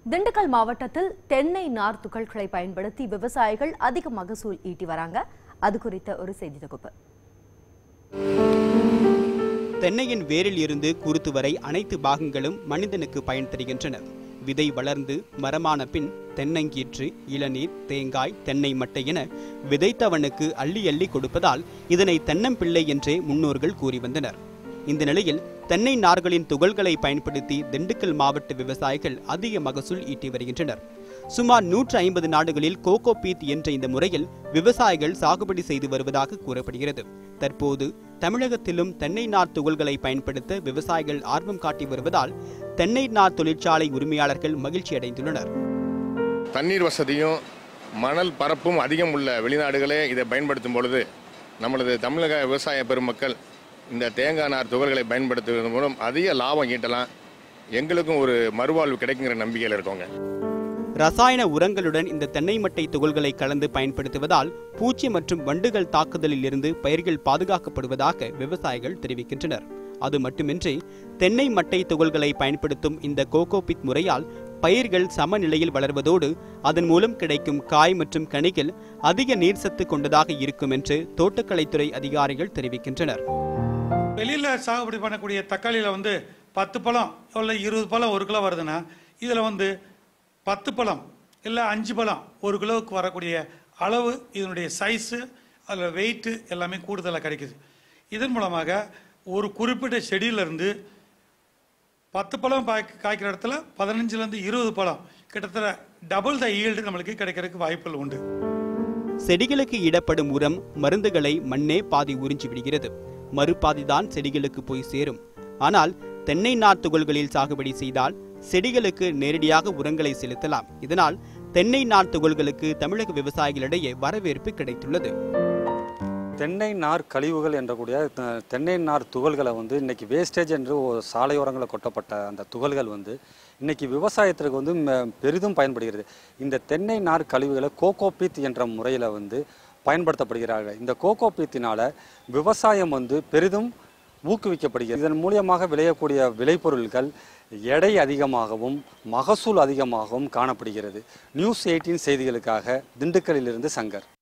திண்டுக்கல் மாவட்டத்தில் தென்னை நார் துகள்களை பயன்படுத்தி விவசாயிகள் அதிக மகசூல் ஈட்டி வராங்க அது குறித்த ஒரு செய்தி தொகுப்பு தென்னையின் வேரில் இருந்து குருத்து வரை அனைத்து பாகங்களும் மனிதனுக்கு பயன் தருகின்றன விதை வளர்ந்து மரமான பின் தென்னங்கீற்று இளநீர் தேங்காய் தென்னை மட்டை என விதைத்தவனுக்கு அள்ளி அள்ளி கொடுப்பதால் இதனை தென்னம்பிள்ளை என்றே முன்னோர்கள் கூறி வந்தனர் இந்த நிலையில் தென்னை நார்களின் துகள்களை பயன்படுத்தி திண்டுக்கல் மாவட்ட விவசாயிகள் அதிக மகசூல் ஈட்டி வருகின்றனர் சுமார் நூற்று ஐம்பது நாடுகளில் கோகோ பீத் என்ற இந்த முறையில் விவசாயிகள் சாகுபடி செய்து வருவதாக கூறப்படுகிறது தற்போது தமிழகத்திலும் தென்னை நார் துகள்களை பயன்படுத்த விவசாயிகள் ஆர்வம் காட்டி வருவதால் தென்னை நார் தொழிற்சாலை உரிமையாளர்கள் மகிழ்ச்சி அடைந்துள்ளனர் தண்ணீர் வசதியும் மணல் பரப்பும் அதிகம் உள்ள வெளிநாடுகளே இதை பயன்படுத்தும் பொழுது நம்மளது தமிழக விவசாய பெருமக்கள் இந்த தேங்காய் நார் துகள்களை பயன்படுத்துவதன் மூலம் அதிக லாபம் ஈட்டலாம் எங்களுக்கும் ஒரு மறுவாழ்வு கிடைக்குங்கிற நம்பிக்கையில் இருக்கோங்க ரசாயன உரங்களுடன் இந்த தென்னை மட்டை துகள்களை கலந்து பயன்படுத்துவதால் பூச்சி மற்றும் வண்டுகள் தாக்குதலில் இருந்து பயிர்கள் பாதுகாக்கப்படுவதாக விவசாயிகள் தெரிவிக்கின்றனர் அது மட்டுமின்றி தென்னை மட்டை துகள்களை பயன்படுத்தும் இந்த கோகோபித் முறையால் பயிர்கள் சமநிலையில் வளர்வதோடு அதன் மூலம் கிடைக்கும் காய் மற்றும் கனிகள் அதிக நீர்சத்து கொண்டதாக இருக்கும் என்று தோட்டக்கலைத்துறை அதிகாரிகள் தெரிவிக்கின்றனர் வெளியில் சாகுபடி பண்ணக்கூடிய தக்காளியில் வந்து பத்து பழம் இல்லை இருபது பழம் ஒரு கிலோ வருதுன்னா இதில் வந்து பத்து பழம் இல்லை அஞ்சு பழம் ஒரு கிலோவுக்கு வரக்கூடிய அளவு இதனுடைய சைஸு அதில் வெயிட்டு எல்லாமே கூடுதலாக கிடைக்குது இதன் மூலமாக ஒரு குறிப்பிட்ட செடியிலிருந்து பத்து பழம் பாய் காய்க்கிற இடத்துல பதினஞ்சுலேருந்து இருபது பழம் கிட்டத்தட்ட டபுள் த ஈல்டு நம்மளுக்கு கிடைக்கிறதுக்கு வாய்ப்புகள் உண்டு செடிகளுக்கு இடப்படும் உரம் மருந்துகளை மண்ணே பாதி உறிஞ்சி விடுகிறது மறுபாதிதான் செடிகளுக்கு போய் சேரும் ஆனால் தென்னை நார் துகள்களில் சாகுபடி செய்தால் செடிகளுக்கு நேரடியாக உரங்களை செலுத்தலாம் இதனால் தென்னை நார் துகள்களுக்கு தமிழக விவசாயிகளிடையே வரவேற்பு கிடைத்துள்ளது தென்னை நார் கழிவுகள் என்றக்கூடிய த- தென்னை நார் துகள்களை வந்து இன்னைக்கு வேஸ்டேஜ் என்று ஒரு சாலையோரங்களில் கொட்டப்பட்ட அந்த துகள்கள் வந்து இன்னைக்கு விவசாயத்திற்கு வந்து ம- பெரிதும் பயன்படுகிறது இந்த தென்னை நார் கழிவுகளை கோகோபீத் என்ற முறையில் வந்து பயன்படுத்தப்படுகிறார்கள் இந்த கோகோபீத்தினால விவசாயம் வந்து பெரிதும் ஊக்குவிக்கப்படுகிறது இதன் மூலியமாக விளையக்கூடிய விளைபொருட்கள் எடை அதிகமாகவும் மகசூல் அதிகமாகவும் காணப்படுகிறது நியூஸ் எயிட்டீன் செய்திகளுக்காக திண்டுக்கல்லிலிருந்து சங்கர்